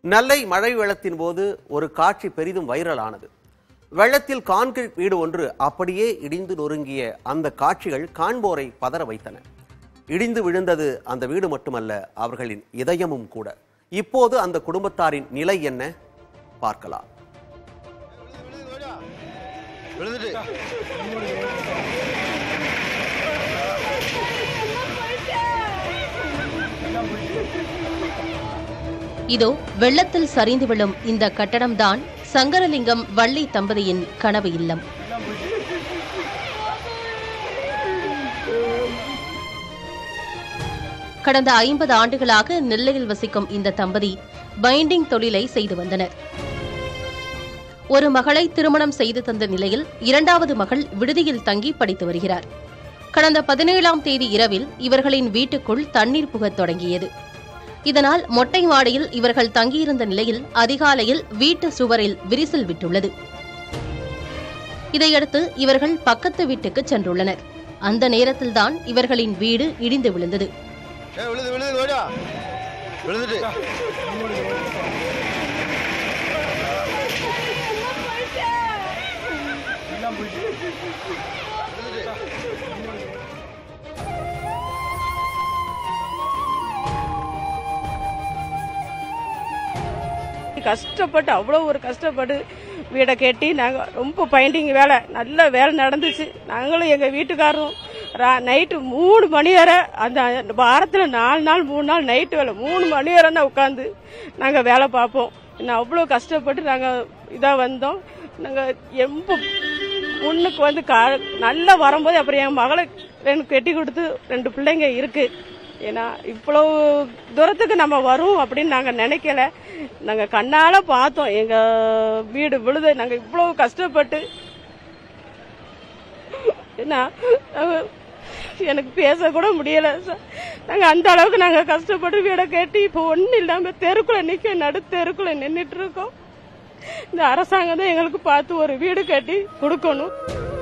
நெல்லை மழை வெள்ளத்தின் போது ஒரு காட்சி பெரிதும் வைரலானது வெள்ளத்தில் கான்கிரீட் வீடு ஒன்று அப்படியே இடிந்து நொறுங்கிய அந்த காட்சிகள் காண்போரை பதற வைத்தன இடிந்து விழுந்தது அந்த வீடு மட்டுமல்ல அவர்களின் இதயமும் கூட இப்போது அந்த குடும்பத்தாரின் நிலை என்ன பார்க்கலாம் விழுந்துட்டு இதோ வெள்ளத்தில் சரிந்து விழும் இந்த கட்டடம்தான் சங்கரலிங்கம் வள்ளி தம்பதியின் கனவு இல்லம் கடந்த ஐம்பது ஆண்டுகளாக நெல்லையில் வசிக்கும் இந்த தம்பதி பைண்டிங் தொழிலை செய்து வந்தனர் ஒரு மகளை திருமணம் செய்து தந்த நிலையில் இரண்டாவது மகள் விடுதியில் தங்கி படித்து வருகிறார் கடந்த பதினேழாம் தேதி இரவில் இவர்களின் வீட்டுக்குள் தண்ணீர் புகத் தொடங்கியது இதனால் மொட்டை மாடியில் இவர்கள் தங்கியிருந்த நிலையில் அதிகாலையில் வீட்டு சுவரில் விரிசல் விட்டுள்ளது இதையடுத்து இவர்கள் பக்கத்து வீட்டுக்கு சென்றுள்ளனர் அந்த நேரத்தில்தான் இவர்களின் வீடு இடிந்து விழுந்தது ஏ விழுது விழுது ஓடா விழுந்துட்டு கஷ்டப்பட்டு அவ்வளோ ஒரு கஷ்டப்பட்டு வீடை கட்டி நாங்கள் ரொம்ப பைண்டிங் வேலை நல்ல வேலை நடந்துச்சு நாங்களும் எங்கள் வீட்டுக்காரரும் நைட்டு மூணு மணி வரை அந்த வாரத்தில் நாலு நாள் மூணு நாள் நைட்டு வேலை மூணு மணி வரை தான் உட்காந்து நாங்கள் வேலை பார்ப்போம் இன்னும் அவ்வளோ கஷ்டப்பட்டு நாங்கள் இதாக வந்தோம் நாங்கள் எம்ப முன்னுக்கு வந்து கா நல்லா வரும்போது அப்புறம் என் மகளை ரெண்டு கட்டி கொடுத்து ரெண்டு பிள்ளைங்க இருக்கு ஏன்னா இவ்வளவு தூரத்துக்கு நம்ம வரும் அப்படின்னு நாங்கள் நினைக்கல நாங்கள் கண்ணால பார்த்தோம் எங்கள் வீடு விழுது நாங்கள் இவ்வளவு கஷ்டப்பட்டு ஏன்னா நாங்க- எனக்கு பேச கூட முடியல சார் நாங்கள் அந்த அளவுக்கு நாங்கள் கஷ்டப்பட்டு வீடை கட்டி இப்போ ஒன்றும் இல்லாமல் தெருக்குள்ள நிற்க நடு தெருக்குள்ள நின்றுட்டு இருக்கோம் இந்த அரசாங்கம் தான் எங்களுக்கு பார்த்து ஒரு வீடு கட்டி கொடுக்கணும்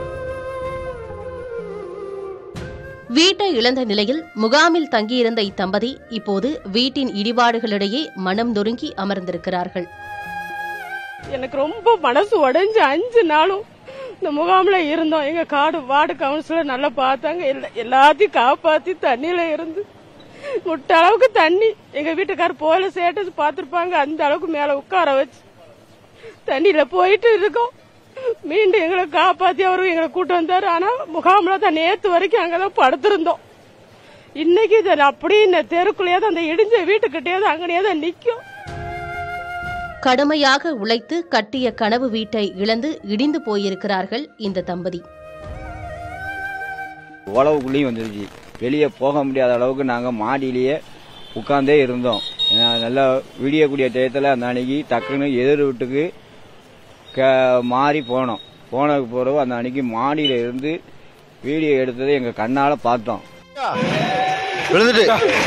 வீட்டை இழந்த நிலையில் முகாமில் தங்கியிருந்த இத்தம்பதி இப்போது வீட்டின் இடிபாடுகளிடையே மனம் நொறுங்கி அமர்ந்திருக்கிறார்கள் எனக்கு ரொம்ப மனசு உடைஞ்சு அஞ்சு நாளும் இந்த முகாம்ல இருந்தோம் எங்க காடு வார்டு கவுன்சிலர் நல்லா பார்த்தாங்க எல்லா- எல்லாத்தையும் காப்பாத்தி தண்ணியில இருந்து முட்ட அளவுக்கு தண்ணி எங்க வீட்டுக்கார் போல சேட்டஸ் பார்த்திருப்பாங்க அந்த அளவுக்கு மேல உட்கார வச்சு தண்ணியில போயிட்டு இருக்கோம் மீண்டும் எங்களை காப்பாத்தி அவரு எங்களை கூட்டு வந்தாரு ஆனா முகாம்ல தான் நேத்து வரைக்கும் அங்கதான் படுத்திருந்தோம் இன்னைக்கு இது அப்படியே இந்த தெருக்குள்ளேயே தான் அந்த இடிஞ்ச வீட்டுக்கிட்டே தான் அங்கனே தான் நிக்கும் கடுமையாக உழைத்து கட்டிய கனவு வீட்டை இழந்து இடிந்து போயிருக்கிறார்கள் இந்த தம்பதி உழவுக்குள்ளேயும் வந்துருச்சு வெளியே போக முடியாத அளவுக்கு நாங்கள் மாடியிலேயே உட்காந்தே இருந்தோம் ஏன்னா நல்லா விடியக்கூடிய டயத்தில் அந்த அன்னைக்கு டக்குன்னு எதிர் வீட்டுக்கு க மாறி போனோம் போனதுக்கு பிறகு அந்த அன்னைக்கு மாடியில இருந்து வீடியோ எடுத்ததை எங்கள் கண்ணால் பார்த்தோம் விழுந்துட்டு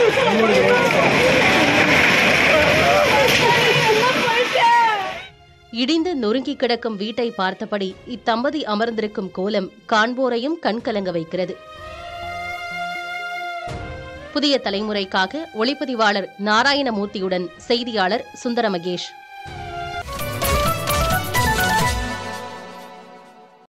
இடிந்து நொறுங்கி கிடக்கும் வீட்டை பார்த்தபடி இத்தம்பதி அமர்ந்திருக்கும் கோலம் காண்போரையும் கண்கலங்க வைக்கிறது புதிய தலைமுறைக்காக ஒளிப்பதிவாளர் நாராயணமூர்த்தியுடன் செய்தியாளர் சுந்தர மகேஷ்